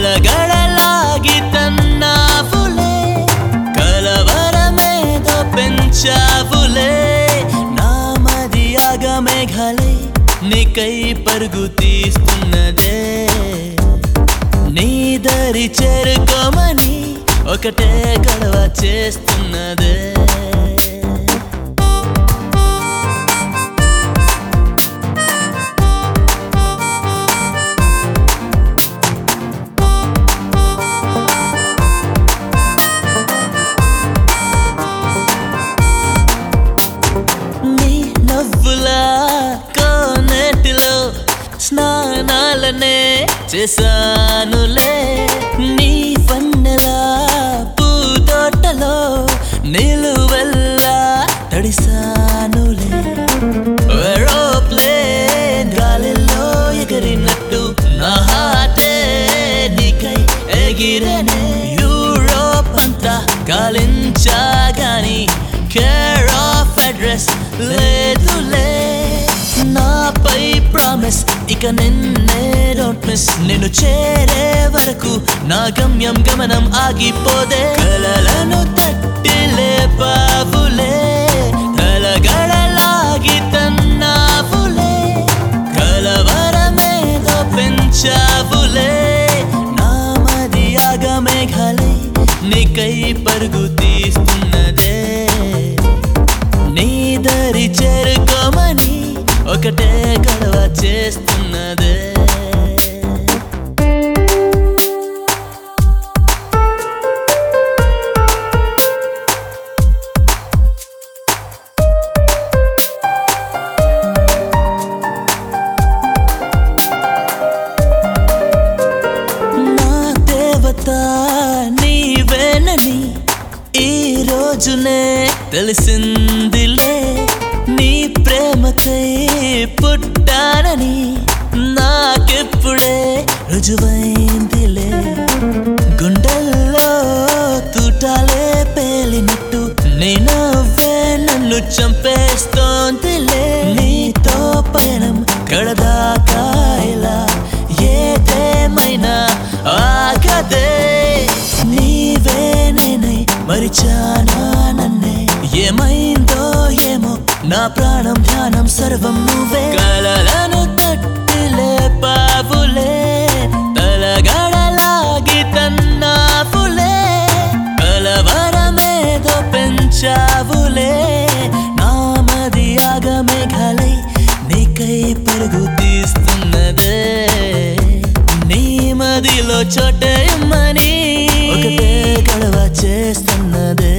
గడగడలాగి తన్నావులే కలవరమేదో పెంచావులే నా మది ఆగమేఘలై నీకై పరుగు తీస్తున్నదే నీ దరి చేరుకోమని ఒకటే గొడవ చేస్తున్నదే నీ నవ్వులా కోనేటిలో స్నానాలనే చేశానులే నీ వన్నెలా పూతోటలో నిలువెల్లా తడిసానులే ఏరోప్లేన్ గాలిలో ఎగిరినట్టు నా హాటే నీకై ఎగిరనే యూరోప్ అంతా గాలించాగాని కేర్ ఆఫ్ అడ్రస్ లేదులే నాపై ప్రామిస్ ఇక నిన్నే డోంట్ మిస్ నిన్ను చేరే వరకు నా గమ్యం గమనం ఆగిపోదే కలలను తట్టి లేపావులే కలగడలాగి తన్నావులే కలవరమేదో పెంచావులే నా మది ఆగమేఘలై నీకై పరుగు తీస్తున్నదే నీ దరి చేరుకోమని ఒకటే గొడవ చేస్తున్నదే నా దేవత నీవేనని ఈ రోజునే తెలిసిందిలే నీ ప్రేమకై పుట్టానని నాకెప్పుడే రుజువైందిలే గుండెల్లో తూటాలే పేలినట్టు నీ నవ్వే నన్ను చంపేస్తోందిలే నీతో పయనం కడదాకా ఇలా ఏదేమైనా ఆగదే నీవే నేనై మరిచానా నన్నే ఏమైందో ఏమో నా ప్రాణం ధ్యానం సర్వం నువ్వే కలలను తట్టిలే పావులే తలగడలాగి తన్నావులే కలవరమేదో పెంచావులే నా మది ఆగమేఘలై నీకై పరుగు తీస్తున్నదే నీ మదిలో చోటేయమని ఒకటే గడవ చేస్తున్నదే